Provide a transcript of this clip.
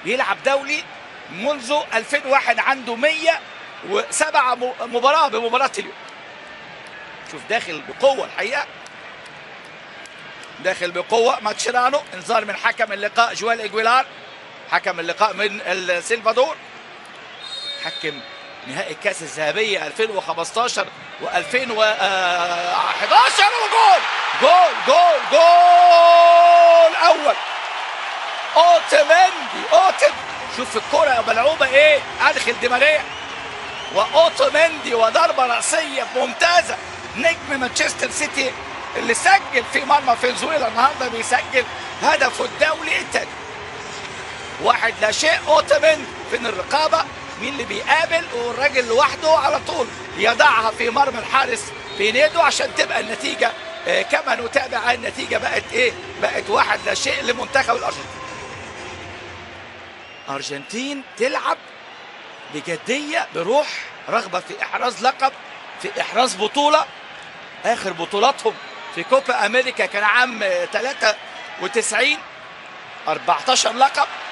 بيلعب دولي منذ 2001 عنده 107 م- مباراه بمباراه اليوم شوف داخل بقوه الحقيقه داخل بقوه ماتشيرانو انذار من حكم اللقاء جوال ايجويلار حكم اللقاء من السلفادور حكم نهائي الكاس الذهبيه 2015 و2011 وجول جول جول جول اول اوتمندي اوتم شوف الكره ملعوبه ايه ادخل دي ماريا واوتومندي وضربه راسيه ممتازه نجم مانشستر سيتي اللي سجل في مرمى فنزويلا النهارده بيسجل هدفه الدولي الثاني واحد لا شيء اوتومندي فين الرقابه مين اللي بيقابل والراجل لوحده على طول يضعها في مرمى الحارس في نيده عشان تبقى النتيجه آه، كما نتابع النتيجه بقت ايه؟ بقت واحد لا شيء لمنتخب الارجنتين. ارجنتين تلعب بجديه بروح رغبه في احراز لقب في احراز بطوله اخر بطولاتهم في كوبا امريكا كان عام آه، 93 14 لقب